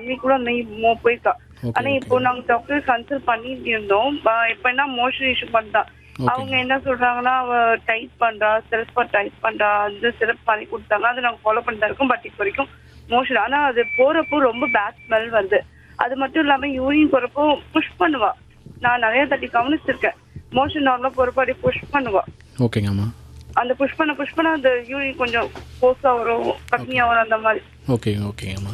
அன்னைக்கு கூட நெய் மோ- போயிருக்கா Okay, ஆனா இப்போ நாங்க டாக்டர் கன்சல்ட் பண்ணிட்டு இருந்தோம் ப- இப்ப என்ன மோஷன் இஷ்யூ பண்ணிட்டா அவங்க என்ன சொல்றாங்கன்னா அவ டைப் பண்றா செல்ஃபா டைப் பண்றா அந்த சிறப்பு பண்ணி கொடுத்தாங்க அதை நாங்க ஃபாலோ பண்ணிட்டு இருக்கோம் பட் இப்போ வரைக்கும் மோஷன் ஆனா அது போறப்போ ரொம்ப பேட் ஸ்மெல் வருது அது மட்டும் இல்லாம யூரின் போறப்போ புஷ் பண்ணுவா நான் நிறைய தட்டி கவனிச்சிருக்கேன் மோஷன் நார்மலா போறப்போ அப்படியே புஷ் பண்ணுவா ஓகேங்கம்மா அந்த புஷ் பண்ண புஷ் பண்ண அந்த யூரின் கொஞ்சம் போஸா வரும் கம்மியா வரும் அந்த மாதிரி ஓகே ஓகேங்கம்மா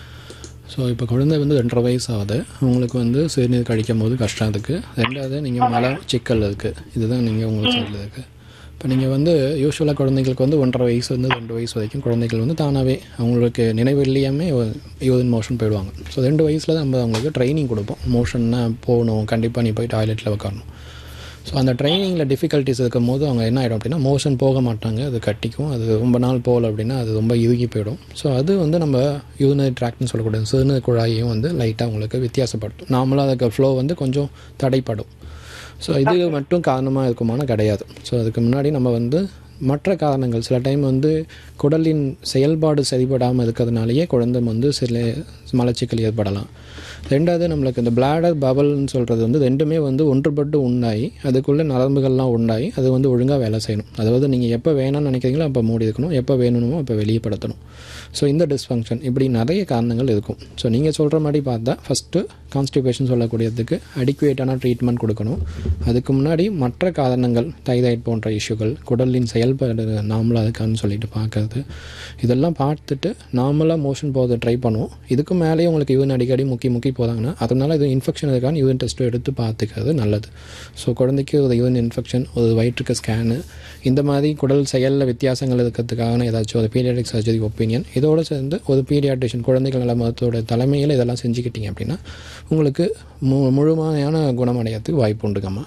ஸோ இப்போ குழந்தை வந்து ரெண்டரை வயசு ஆகுது உங்களுக்கு வந்து சிறுநீர் கழிக்கும் போது கஷ்டம் இருக்குது ரெண்டாவது நீங்கள் மலை சிக்கல் இருக்குது இதுதான் நீங்கள் உங்களுக்கு சொல்லுது இருக்குது இப்போ நீங்கள் வந்து யூஸ்வலாக குழந்தைங்களுக்கு வந்து ஒன்றரை வயசு வந்து ரெண்டு வயசு வரைக்கும் குழந்தைகள் வந்து தானாகவே அவங்களுக்கு நினைவு இல்லையாமே யூரின் மோஷன் போயிடுவாங்க ஸோ ரெண்டு வயசில் நம்ம அவங்களுக்கு ட்ரைனிங் கொடுப்போம் மோஷன்னா போகணும் கண்டிப்பாக நீ போய் டாய்லெட்டில் உட்காரணும் ஸோ அந்த ட்ரைனிங்கில் டிஃபிகல்ட்டிஸ் இருக்கும் போது அவங்க என்ன ஆகிடும் அப்படின்னா மோஷன் போக மாட்டாங்க அது கட்டிக்கும் அது ரொம்ப நாள் போகல அப்படின்னா அது ரொம்ப இறுகி போயிடும் ஸோ அது வந்து நம்ம யூரினரி ட்ராக்ட்னு சொல்லக்கூடிய சிறுநீர் குழாயையும் வந்து லைட்டாக உங்களுக்கு வித்தியாசப்படுத்தும் நார்மலாக அதுக்கு ஃப்ளோ வந்து கொஞ்சம் தடைப்படும் ஸோ இது மட்டும் காரணமாக இருக்குமான கிடையாது ஸோ அதுக்கு முன்னாடி நம்ம வந்து மற்ற காரணங்கள் சில டைம் வந்து குடலின் செயல்பாடு சரிபடாமல் இருக்கிறதுனாலேயே குழந்தை வந்து சில மலச்சிக்கல் ஏற்படலாம் ரெண்டாவது நம்மளுக்கு இந்த பிளாடர் பபல்னு சொல்கிறது வந்து ரெண்டுமே வந்து ஒன்றுபட்டு உண்டாகி அதுக்குள்ளே நரம்புகள்லாம் உண்டாகி அது வந்து ஒழுங்காக வேலை செய்யணும் அதாவது நீங்கள் எப்போ வேணும்னு நினைக்கிறீங்களோ அப்போ மூடி இருக்கணும் எப்போ வேணுமோ அப்போ வெளியப்படுத்தணும் ஸோ இந்த டிஸ்ஃபங்க்ஷன் இப்படி நிறைய காரணங்கள் இருக்கும் ஸோ நீங்கள் சொல்கிற மாதிரி பார்த்தா ஃபஸ்ட்டு கான்ஸ்டிபேஷன் சொல்லக்கூடியதுக்கு அடிக்குவேட்டான ட்ரீட்மெண்ட் கொடுக்கணும் அதுக்கு முன்னாடி மற்ற காரணங்கள் தைராய்டு போன்ற இஷ்யூகள் குடலின் செயல்பாடு நார்மலாக இருக்கான்னு சொல்லிட்டு பார்க்கறது இதெல்லாம் பார்த்துட்டு நார்மலாக மோஷன் போகிறத ட்ரை பண்ணுவோம் இதுக்கு மேலேயே உங்களுக்கு யூரின் அடிக்கடி முக்கி முக்கி போகிறாங்கன்னா அதனால இது இன்ஃபெக்ஷன் இருக்கான்னு யூரின் டெஸ்ட்டு எடுத்து பார்த்துக்கிறது நல்லது ஸோ குழந்தைக்கு ஒரு யூரின் இன்ஃபெக்ஷன் ஒரு வயிற்றுக்கு ஸ்கேனு இந்த மாதிரி குடல் செயலில் வித்தியாசங்கள் இருக்கிறதுக்கான ஏதாச்சும் ஒரு பீடியாட்ரிக் சர்ஜரி ஒப்பீனியன் இதோடு சேர்ந்து ஒரு பீடியாட்ரிஷியன் குழந்தைகள் நல மருத்துவோட தலைமையில் இதெல்லாம் செஞ்சுக்கிட்டீங்க அப்படின்னா உங்களுக்கு மு முழுமையான குணமடையத்துக்கு வாய்ப்பு உண்டுங்கம்மா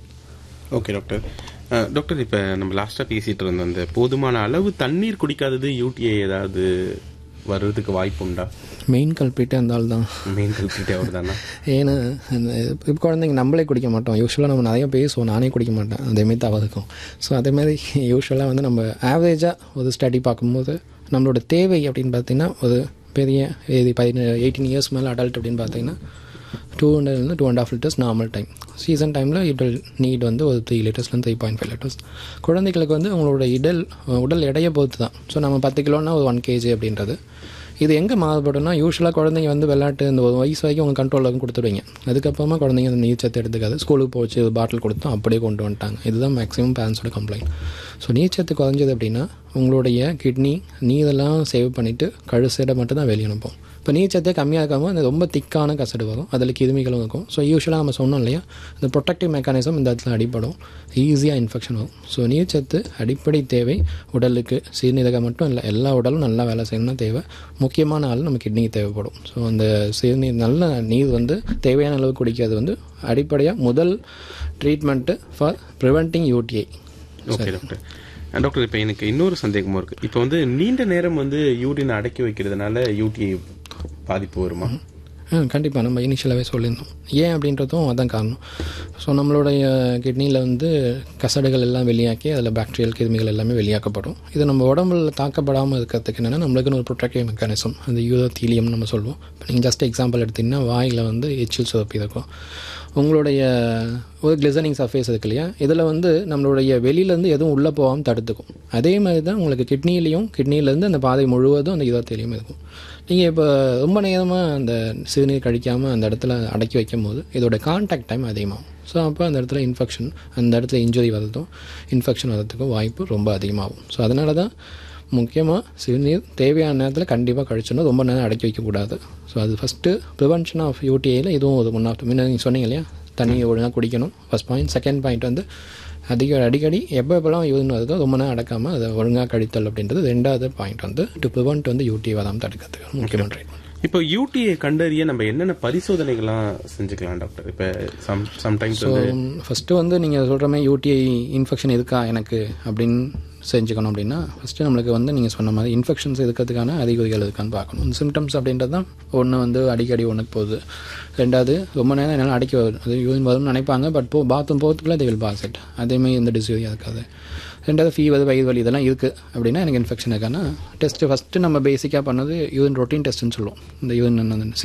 ஓகே டாக்டர் அஹ், டாக்டர் இப்போ நம்ம லாஸ்ட்டாக பேசிட்டு இருந்தோம் அந்த போதுமான அளவு தண்ணீர் குடிக்காதது யூடிஐ ஏதாவது வர்றதுக்கு வாய்ப்பு உண்டா மெயின் கல்பிட்டே இருந்தால் தான் மெயின் கல்பிட்டே அவர் தானா ஏன்னா அந்த இப்போ குழந்தைங்க நம்மளே குடிக்க மாட்டோம் யூஸ்வலாக நம்ம நிறைய பேசுவோம் நானே குடிக்க மாட்டேன் அதேமாரி தவறு இருக்கும் ஸோ அதேமாதிரி யூஸ்வலாக வந்து நம்ம ஆவரேஜாக ஒரு ஸ்டடி பார்க்கும்போது நம்மளோட தேவை அப்படின்னு பார்த்தீங்கன்னா ஒரு பெரிய இது பதினேழு எயிட்டீன் இயர்ஸ் மேலே அடல்ட் அப்படின்னு பார்த்தீங்கன்னா டூ ஹண்ட்ரட்லேருந்து two and half litres normal time season டைமில் இட் நீட் வந்து ஒரு த்ரீ லிட்டர்ஸ்லேருந்து த்ரீ பாயிண்ட் ஃபைவ் லிட்டர்ஸ் குழந்தைகளுக்கு வந்து அவங்களோட இடல் உடல் எடையை பொறுத்து தான் ஸோ நம்ம பத்து கிலோன்னா ஒரு ஒன் கேஜி அப்படின்றது இது எங்கே மாறுபடும்னா யூஸ்வலாக குழந்தைங்க வந்து விளையாட்டு இந்த ஒரு வயசு வரைக்கும் உங்கள் கண்ட்ரோலில் கொடுத்துடுவீங்க அதுக்கப்புறமா குழந்தைங்க அந்த நீர் சத்து எடுத்துக்காது ஸ்கூலுக்கு போச்சு பாட்டில் கொடுத்தோம் அப்படியே கொண்டு வந்துட்டாங்க இதுதான் மேக்ஸிமம் பேரண்ட்ஸோட கம்ப்ளைண்ட் ஸோ நீர்ச்சத்து குறைஞ்சது அப்படின்னா உங்களுடைய கிட்னி நீரெல்லாம் சேவ் பண்ணிவிட்டு கழுசடை மட்டும் தான் வெளியே அனுப்பும் இப்போ நீர்ச்சத்தே கம்மியாக இருக்காமல் அந்த ரொம்ப திக்கான கசடு வரும் அதில் கிருமிகளும் இருக்கும் ஸோ யூஸ்வலாக நம்ம சொன்னோம் இல்லையா இந்த ப்ரொடக்டிவ் மெக்கானிசம் இந்த இடத்துல அடிப்படும் ஈஸியாக இன்ஃபெக்ஷன் வரும் ஸோ நீர்ச்சத்து அடிப்படை தேவை உடலுக்கு சிறுநீரகம் மட்டும் இல்லை எல்லா உடலும் நல்லா வேலை செய்யணும்னா தேவை முக்கியமான ஆள் நம்ம கிட்னிக்கு தேவைப்படும் ஸோ அந்த சிறுநீர் நல்ல நீர் வந்து தேவையான அளவு குடிக்கிறது வந்து அடிப்படையாக முதல் treatment for preventing UTI okay doctor ah, doctor இப்போ எனக்கு இன்னொரு சந்தேகமும் இருக்கு இப்போ வந்து நீண்ட நேரம் வந்து யூரின் அடக்கி வைக்கிறதுனால யூடிஐ பாதிப்பு வருமா ஆ கண்டிப்பாக நம்ம இனிஷியலாகவே சொல்லியிருந்தோம் ஏன் அப்படின்றதும் அதான் காரணம் ஸோ நம்மளுடைய கிட்னியில் வந்து கசடுகள் எல்லாம் வெளியாக்கி அதில் பாக்டீரியல் கிருமிகள் எல்லாமே வெளியாக்கப்படும் இது நம்ம உடம்புல தாக்கப்படாமல் இருக்கிறதுக்கு என்னென்னா நம்மளுக்குன்னு ஒரு ப்ரொடக்டிவ் மெக்கானிசம் அந்த யூரோத்தீலியம் நம்ம சொல்லுவோம் இப்போ நீங்கள் ஜஸ்ட் எக்ஸாம்பிள் எடுத்திங்கன்னா வாயில் வந்து எச்சில் சுரப்பி இருக்கும் உங்களுடைய ஒரு கிளிசனிங் சர்ஃபேஸ் இருக்கு இல்லையா இதில் வந்து நம்மளுடைய வெளியிலேருந்து எதுவும் உள்ளே போகாமல் தடுத்துக்கும் அதே மாதிரி தான் உங்களுக்கு கிட்னிலையும் கிட்னிலேருந்து அந்த பாதை முழுவதும் அந்த யூரோத்தீலியம் இருக்கும் நீங்கள் இப்போ ரொம்ப நேரமாக அந்த சிறுநீர் கழிக்காமல் அந்த இடத்துல அடக்கி வைக்கும் போது இதோட கான்டாக்ட் டைம் அதிகமாகும் ஸோ அப்போ அந்த இடத்துல இன்ஃபெக்ஷன் அந்த இடத்துல இன்ஜுரி வர்றதும் இன்ஃபெக்ஷன் வர்றதுக்கும் வாய்ப்பு ரொம்ப அதிகமாகும் ஸோ அதனால தான் முக்கியமாக சிறுநீர் தேவையான நேரத்தில் கண்டிப்பாக கழிச்சணும் ரொம்ப நேரம் அடக்கி வைக்கக்கூடாது ஸோ அது ஃபஸ்ட்டு ப்ரிவென்ஷன் ஆஃப் யூடிஐயில் இதுவும் ஒரு ஒன் ஆஃப் முன்ன நீங்கள் சொன்னீங்க இல்லையா தண்ணியை ஒழுங்காக குடிக்கணும் ஃபஸ்ட் பாயிண்ட் செகண்ட் பாயிண்ட் வந்து அதிக அடிக்கடி எப்போ எப்போலாம் யூரின் வருதோ ரொம்ப நேரம் அடக்காமல் அதை ஒழுங்காக கழித்தல் அப்படின்றது ரெண்டாவது பாயிண்ட் வந்து டு ப்ரிவெண்ட் வந்து யூடி வராமல் தடுக்கிறதுக்கு முக்கியமான ட்ரீட்மெண்ட் இப்போ யூடிஐ கண்டறிய நம்ம என்னென்ன பரிசோதனைகள்லாம் செஞ்சுக்கலாம் டாக்டர் இப்போ சம் சம்டைம்ஸ் ஸோ வந்து ஃபஸ்ட்டு வந்து நீங்கள் சொல்கிற மாதிரி யூடிஐ இன்ஃபெக்ஷன் இருக்கா எனக்கு அப்படின்னு செஞ்சுக்கணும் அப்படின்னா ஃபஸ்ட்டு நம்மளுக்கு வந்து நீங்கள் சொன்ன மாதிரி இன்ஃபெக்ஷன்ஸ் இருக்கிறதுக்கான அறிகுறிகள் இருக்கான்னு பார்க்கணும் இந்த சிம்டம்ஸ் அப்படின்றது தான் ஒன்று வந்து அடிக்கடி ஒன்றுக்கு போகுது ரெண்டாவது ரொம்ப நேரம் என்னால் அடிக்க வரும் அது யூரின் வரும்னு நினைப்பாங்க பட் போ பாத்ரூம் போகிறதுக்குள்ள they will pass it அதேமாதிரி எந்த டிசீரியாக இருக்காது ரெண்டாவது ஃபீவர் வயிறு வலி இதெல்லாம் இருக்குது அப்படின்னா எனக்கு இன்ஃபெக்ஷன் இருக்கான்னா டெஸ்ட்டு ஃபஸ்ட்டு நம்ம பேசிக்காக பண்ணது யூரின் ரொட்டீன் டெஸ்ட்டுன்னு சொல்லுவோம் இந்த யூரின்